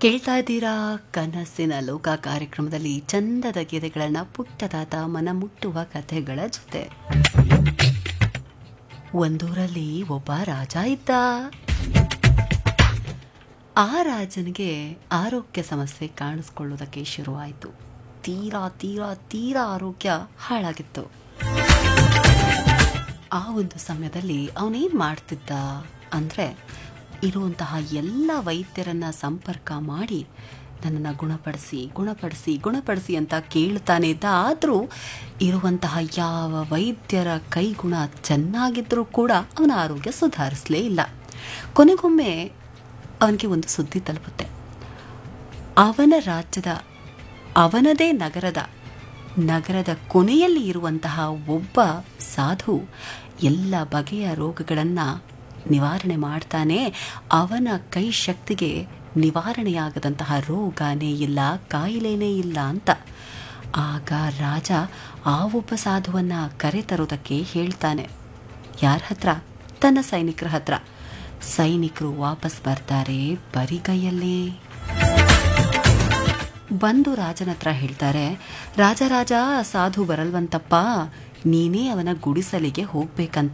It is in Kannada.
ಕೇಳ್ತಾ ಇದ್ದೀರಾ ಕನಸಿನ ಲೋಕ ಕಾರ್ಯಕ್ರಮದಲ್ಲಿ ಚಂದದ ಗೆರೆಗಳನ್ನ ಪುಟ್ಟದಾದ ಮನ ಮುಟ್ಟುವ ಕಥೆಗಳ ಜೊತೆ ಒಂದೂರಲ್ಲಿ ಒಬ್ಬ ರಾಜ ಇದ್ದ ಆ ರಾಜನಿಗೆ ಆರೋಗ್ಯ ಸಮಸ್ಯೆ ಕಾಣಿಸ್ಕೊಳ್ಳೋದಕ್ಕೆ ಶುರುವಾಯಿತು ತೀರಾ ತೀರಾ ತೀರಾ ಆರೋಗ್ಯ ಹಾಳಾಗಿತ್ತು ಆ ಒಂದು ಸಮಯದಲ್ಲಿ ಅವನೇನು ಮಾಡ್ತಿದ್ದ ಅಂದರೆ ಇರುವಂತಹ ಎಲ್ಲ ವೈದ್ಯರನ್ನ ಸಂಪರ್ಕ ಮಾಡಿ ನನ್ನನ್ನು ಗುಣಪಡಿಸಿ ಗುಣಪಡಿಸಿ ಗುಣಪಡಿಸಿ ಅಂತ ಕೇಳ್ತಾನೆ ಇದ್ದ ಆದರೂ ಇರುವಂತಹ ಯಾವ ವೈದ್ಯರ ಕೈಗುಣ ಚೆನ್ನಾಗಿದ್ದರೂ ಕೂಡ ಅವನ ಆರೋಗ್ಯ ಸುಧಾರಿಸಲೇ ಇಲ್ಲ ಕೊನೆಗೊಮ್ಮೆ ಅವನಿಗೆ ಒಂದು ಸುದ್ದಿ ತಲುಪುತ್ತೆ ಅವನ ರಾಜ್ಯದ ಅವನದೇ ನಗರದ ನಗರದ ಕೊನೆಯಲ್ಲಿ ಇರುವಂತಹ ಒಬ್ಬ ಸಾಧು ಎಲ್ಲ ಬಗೆಯ ರೋಗಗಳನ್ನು ನಿವಾರಣೆ ಮಾಡ್ತಾನೆ ಅವನ ಕೈ ಶಕ್ತಿಗೆ ನಿವಾರಣೆಯಾಗದಂತಹ ರೋಗನೇ ಇಲ್ಲ ಕಾಯಿಲೆನೇ ಇಲ್ಲ ಅಂತ ಆಗ ರಾಜ ಆ ಒಬ್ಬ ಸಾಧುವನ್ನ ಕರೆತರೋದಕ್ಕೆ ಹೇಳ್ತಾನೆ ಯಾರ ಹತ್ರ ತನ್ನ ಸೈನಿಕರ ಹತ್ರ ಸೈನಿಕರು ವಾಪಸ್ ಬರ್ತಾರೆ ಬರಿಗೈಯಲ್ಲೇ ಬಂದು ರಾಜನ ಹತ್ರ ಹೇಳ್ತಾರೆ ರಾಜ ರಾಜ ಸಾಧು ಬರಲ್ವಂತಪ್ಪ ನೀನೇ ಅವನ ಗುಡಿಸಲಿಗೆ ಹೋಗ್ಬೇಕಂತೆ